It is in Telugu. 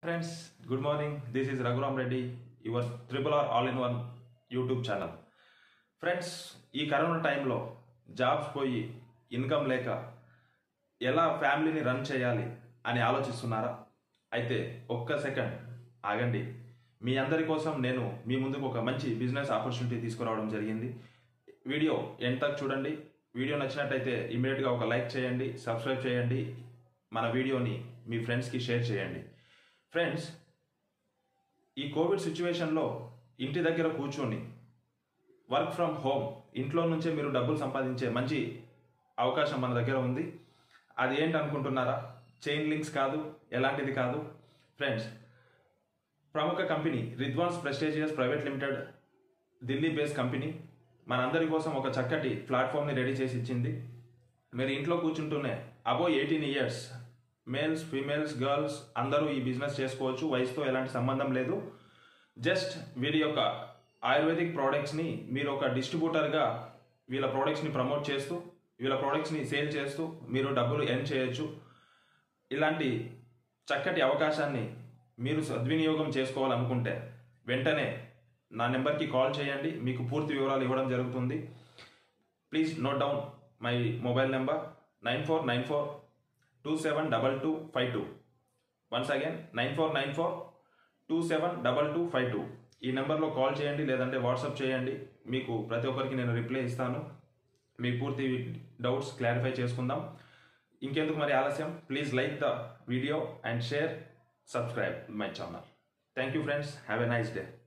friends good morning this is Raghuram Reddy your triple R all in one YouTube channel friends ఈ కరోనా టైంలో జాబ్స్ పోయి ఇన్కమ్ లేక ఎలా ఫ్యామిలీని రన్ చేయాలి అని ఆలోచిస్తున్నారా అయితే ఒక్క సెకండ్ ఆగండి మీ అందరి కోసం నేను మీ ముందుకు ఒక మంచి బిజినెస్ ఆపర్చునిటీ తీసుకురావడం జరిగింది వీడియో ఎంత చూడండి వీడియో నచ్చినట్టయితే ఇమీడియట్గా ఒక లైక్ చేయండి సబ్స్క్రైబ్ చేయండి మన వీడియోని మీ ఫ్రెండ్స్కి షేర్ చేయండి ఫ్రెండ్స్ ఈ కోవిడ్ సిచ్యువేషన్లో ఇంటి దగ్గర కూర్చొని వర్క్ ఫ్రమ్ హోమ్ ఇంట్లో నుంచే మీరు డబ్బులు సంపాదించే మంచి అవకాశం మన దగ్గర ఉంది అది ఏంటి అనుకుంటున్నారా చైన్ లింక్స్ కాదు ఎలాంటిది కాదు ఫ్రెండ్స్ ప్రముఖ company Ridvans prestigious private limited Delhi base company మనందరి కోసం ఒక చక్కటి ప్లాట్ఫామ్ని రెడీ చేసి ఇచ్చింది మీరు ఇంట్లో కూర్చుంటూనే above eighteen years males females girls అందరూ ఈ బిజినెస్ చేసుకోవచ్చు వయసుతో ఎలాంటి సంబంధం లేదు జస్ట్ వీరి యొక్క ఆయుర్వేదిక్ ప్రోడక్ట్స్ని మీరు ఒక డిస్ట్రిబ్యూటర్గా వీళ్ళ ప్రోడక్ట్స్ని ప్రమోట్ చేస్తూ వీళ్ళ ప్రోడక్ట్స్ని సేల్ చేస్తూ మీరు డబ్బులు ఎర్న్ చేయొచ్చు ఇలాంటి చక్కటి అవకాశాన్ని మీరు సద్వినియోగం చేసుకోవాలనుకుంటే వెంటనే నా నెంబర్కి కాల్ చేయండి మీకు పూర్తి వివరాలు ఇవ్వడం జరుగుతుంది please note down my mobile number nine four nine four two seven double two five two once again nine four nine four two seven double two five two ఈ నెంబర్లో కాల్ చేయండి లేదంటే వాట్సాప్ చేయండి మీకు ప్రతి ఒక్కరికి నేను రిప్లై ఇస్తాను మీ పూర్తి డౌట్స్ క్లారిఫై చేసుకుందాం ఇంకెందుకు మరి ఆలస్యం please like the video and share subscribe my channel thank you friends have a nice day